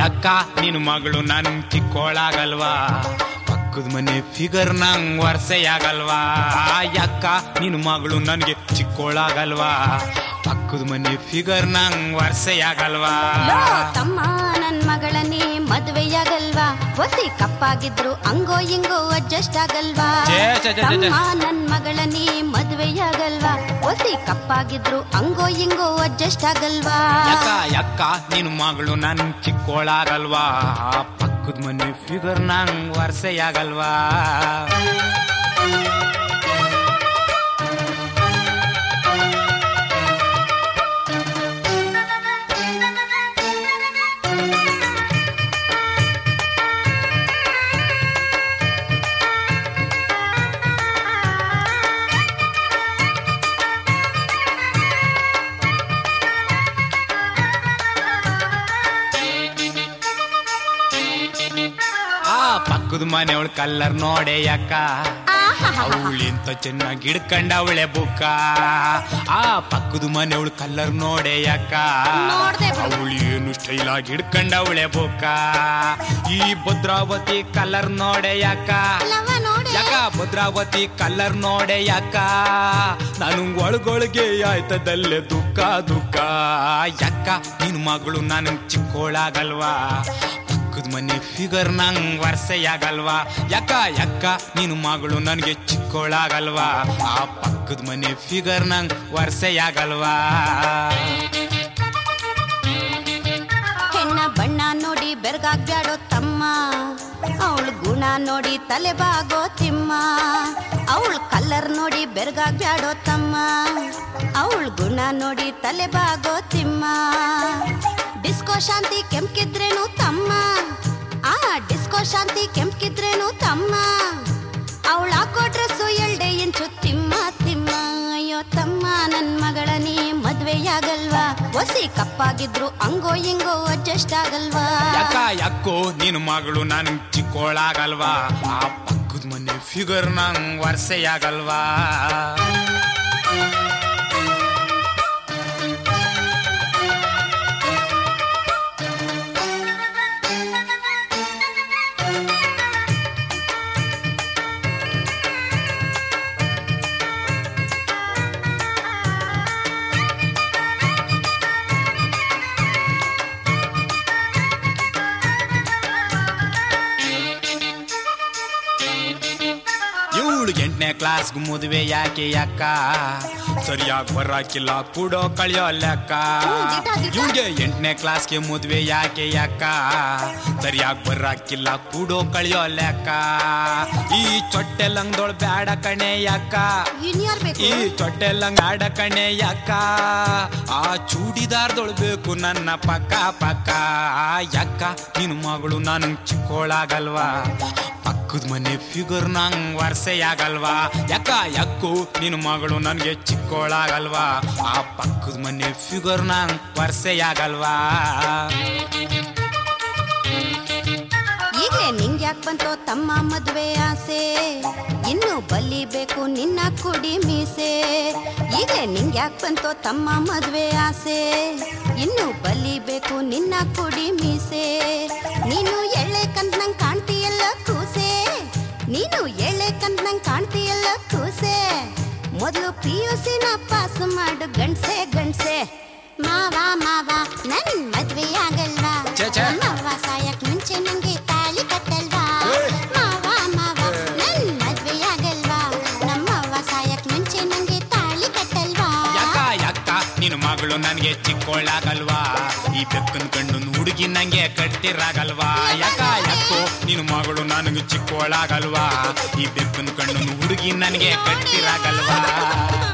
ಯಾಕ ನಿನ್ ಮಗಳು ನನ್ ಚಿಕ್ಕೋಳಾಗಲ್ವಾ ಪಕ್ಕದ ಮನೆ ಫಿಗರ್ ನಂಗ್ ವರ್ಷಯಾಗಲ್ವಾ ಯಾಕ ನಿನ್ ಮಗಳು ನನ್ಗೆ ಚಿಕ್ಕೋಳಾಗಲ್ವಾ ಪಕ್ಕದ ಮನೆ ಫಿಗರ್ ನಂಗ್ ವರ್ಷಯಾಗಲ್ವಾ ಲೋ ತಮ್ಮ ನನ್ ಮಗಳನೇ ಮದ್ವೆಯಾಗಲ್ವಾ ಹೊಸಿ ಕಪ್ಪಾಗಿದ್ರು ಹಂಗೋ ಹಿಂಗೋ ಅಡ್ಜಸ್ಟ್ ಆಗಲ್ವಾ ಛೇ, ಛೇ, ಛೇ, ಛೇ, ಛೇ. ತಮ್ಮ ನನ್ ಮಗಳನೇ ಮದ್ವೆಯಾಗಲ್ವಾ ಹೊಸಿ ಕಪ್ಪಾಗಿದ್ರು ಹಂಗೋ ಹಿಂಗೋ ಅಡ್ಜಸ್ಟ್ ಆಗಲ್ವಾ ಯಾಕ ಯಾಕ ನಿನ್ ಮಗಳು ನನ್ ಚಿಕ್ಕೋಳಾಗಲ್ವಾ ಪಕ್ಕದ ಮನೆ ಫಿಗರ್ ನಂಗ್ ವರ್ಷಯಾಗಲ್ವಾ ಆ ಪಕ್ಕದ ಮನೆಯವಳ ಕಲ್ಲರ್ ನೋಡೆ ಯಾಕ ಅವಳಿಂತ ಚೆನ್ನಾಗಿ ಹಿಡ್ಕಂಡ ಅವಳೆ ಬುಕ್ಕ ಆ ಪಕ್ಕದ ಮನೆಯವಳ ಕಲ್ಲರ್ ನೋಡೆ ಯಾಕ ನೋಡ್ದೆ ಬಿಡು. ಅವಳು ಏನು ಸ್ಟೈಲ್ ಆಗಿ ಹಿಡ್ಕಂಡ ಅವಳೆ ಬುಕ್ಕ ಈ ಭದ್ರಾವತಿ ಕಲ್ಲರ್ ನೋಡೆ ಯಾಕ ಲವ ನೋಡಿ ಯಾಕ ಭದ್ರಾವತಿ ಕಲ್ಲರ್ ನೋಡೆ ಯಾಕ ನಾನು ಒಳಗೊಳಗೆ ಆಯ್ತದಲ್ಲೇ ದುಃಖ ದುಃಖ ಯಾಕ ನಿನ್ ಮಗಳು ನಾನು ಚಿಕ್ಕೋಳಾಗಲ್ವಾ ಪಕ್ಕದ ಮನೆ ಫಿಗರ್ ನಂಗ್ ವರ್ಷಯಾಗಲ್ವಾ ಯಾಕ ಯಾಕ ನಿನ್ ಮಗಳು ನನಗೆ ಚಿಕ್ಕೋಳಾಗಲ್ವಾ ಆ ಪಕ್ಕದ ಮನೆ ಫಿಗರ್ ನಂಗ್ ವರ್ಷಯಾಗಲ್ವಾ ಹೆಣ್ಣ ಬಣ್ಣ ನೋಡಿ ಬೆರ್ಗಾಗ್ಬ್ಯಾಡೋ ತಮ್ಮ ಅವಳು ಗುಣ ನೋಡಿ ತಲೆ ಬಾಗೋ ತಿಮ್ಮ ಅವಳು ಕಲ್ಲರ್ ನೋಡಿ ಬೆರ್ಗಾಗ್ಬ್ಯಾಡೋ ತಮ್ಮ ಅವಳು ಗುಣ ನೋಡಿ ತಲೆ ಬಾಗೋ ತಿಮ್ಮ ಡಿಸ್ಕೋ ಶಾಂತಿ ಕೆಂಪ್ಕಿದ್ರೇನು ತಮ್ಮ ಆ ಡಿಸ್ಕೋ ಶಾಂತಿ ಕೆಂಪ್ಕಿದ್ರೇನು ತಮ್ಮ ಅವಳು ಹಾಕೋ ಡ್ರೆಸ್ಸು ಎಲ್ಡೆ ಇಂಚು ತಿಮ್ಮ ತಿಮ್ಮ ಅಯ್ಯೋ ತಮ್ಮ ನನ್ ಮಗಳ ನೀ ಮದ್ವೆಯಾಗಲ್ವಾ ಒಸಿ ಕಪ್ಪಾಗಿದ್ರು ಹಂಗೋ ಹಿಂಗೋ ಅಡ್ಜಸ್ಟ್ ಆಗಲ್ವಾ ಯಾಕ ಯಾಕೋ ನಿನ್ ಮಗಳು ನನ್ ಚಿಕ್ಕೋಳಾಗಲ್ವಾ ಆ ಪಕ್ಕದ ಮನೆ ಫಿಗರ್ ನಂಗ್ ವರ್ಷಯಾಗಲ್ವಾ ಇವಳು ಎಂಟನೇ ಕ್ಲಾಸ್ ಮದುವೆ ಯಾಕೆ ಯಾಕ ಸರಿಯಾಗಿ ಬರಾಕಿಲ್ಲ ಕೂಡೋ ಕಳಿಯೋ ಲೆಕ್ಕ ಹ್ಮ್, ದಿಟ, ದಿಟ. ಇವ್ಗೆ ಎಂಟನೇ ಕ್ಲಾಸ್ಗೆ ಮದುವೆ ಯಾಕೆ ಯಾಕ ಸರಿಯಾಗಿ ಬರಾಕಿಲ್ಲ ಕೂಡೋ ಕಳಿಯೋ ಲೆಕ್ಕ ಈ ಚೊಟ್ಟೆ ಲಂಗ್ದೊಳ್ ಬ್ಯಾಡ ಕಣೆ ಯಾಕ ಇನ್ಯಾರ್ ಬೇಕು ಈ ಚೊಟ್ಟೆ ಲಂಗ್ ಆಡ ಕಣೆ ಯಾಕ ಆ ಚೂಡಿದಾರ್ದೊಳ್ ಬೇಕು ನನ್ನ ಪಕ್ಕ ಪಕ್ಕ ಯಾಕ ನಿನ್ ಮಗಳು ನಾನು ಚಿಕ್ಕೋಳಾಗಲ್ವಾ ಪಕ್ಕದ ಮನೆ ಫಿಗರ್ ನಂಗ್ ವರ್ಷಯಾಗಲ್ವಾ ಯಾಕ ಯಾಕೋ ನಿನ್ ಮಗಳು ನನ್ಗೆ ಚಿಕ್ಕೋಳಾಗಲ್ವಾ ಆ ಪಕ್ಕದ ಮನೆ ಫಿಗರ್ ನಂಗ್ ವರ್ಷಯಾಗಲ್ವಾ ಈಗ್ಲೇ ನಿಂಗ್ ಯಾಕ್ ಬಂತೋ ತಮ್ಮ ಮದ್ವೆ ಆಸೆ ಇನ್ನು ಬಲಿಬೇಕು ನಿನ್ನ ಕುಡಿ ಮೀಸೆ ಈಗ್ಲೇ ನಿಂಗ್ ಯಾಕ್ ಬಂತೋ ತಮ್ಮ ಮದ್ವೆ ಆಸೆ ಇನ್ನು ಬಲಿಬೇಕು ನಿನ್ನ ಕುಡಿ ಮೀಸೆ ನೀನು ಎಳ್ಳೆ ಕಂದ್ ನಂಗ್ ಕಾಣ್ತೀಯಲ್ಲ ಕೂಸೆ ನೀನು ಎಳ್ಳೆ ಕಂದ್ ನಂಗ್ ಕಾಣ್ತೀಯಲ್ಲ ಕೂಸೆ ಮೊದ್ಲು ಪಿ ಯು ಸಿನ ಪಾಸ್ ಮಾಡು ಗಂಡ್ಸೆ ಗಂಡ್ಸೆ ಮಾವ ಮಾವ ನನ್ ಮದ್ವೆ ಆಗಲ್ವಾ ಛೆ, ಛೆ. ಮಾವ ಸಾಯಕ್ ಮುಂಚೆ ನಂಗೆ ತಾಳಿ ಕಟ್ಟಲ್ವಾ ಮಾವ ಮಾವ ನನ್ ಮದ್ವೆ ಆಗಲ್ವಾ ನಮ್ಮವ್ವ ಸಾಯಕ್ ಮುಂಚೆ ನಂಗೆ ತಾಳಿ ಕಟ್ಟಲ್ವಾ ಯಾಕ ಯಾಕ ನಿನ್ ಮಗಳು ನನ್ಗೆ ಚಿಕ್ಕೋಳಾಗಲ್ವಾ ಈ ಬೆಕ್ಕನ್ ಕಣ್ಣು ಹುಡುಗಿ ನಂಗೆ ಕಟ್ತಿರಾಗಲ್ವಾ ಯಾಕ ಯಾಕೋ ನಿನ್ ಮಗಳು ನನಗೆ ಚಿಕ್ಕೋಳಾಗಲ್ವಾ ಈ ಬೆಕ್ಕನ್ ಕಣ್ಣು ಹುಡುಗಿ ನನಗೆ ಕಟ್ತಿರಾಗಲ್ವಾ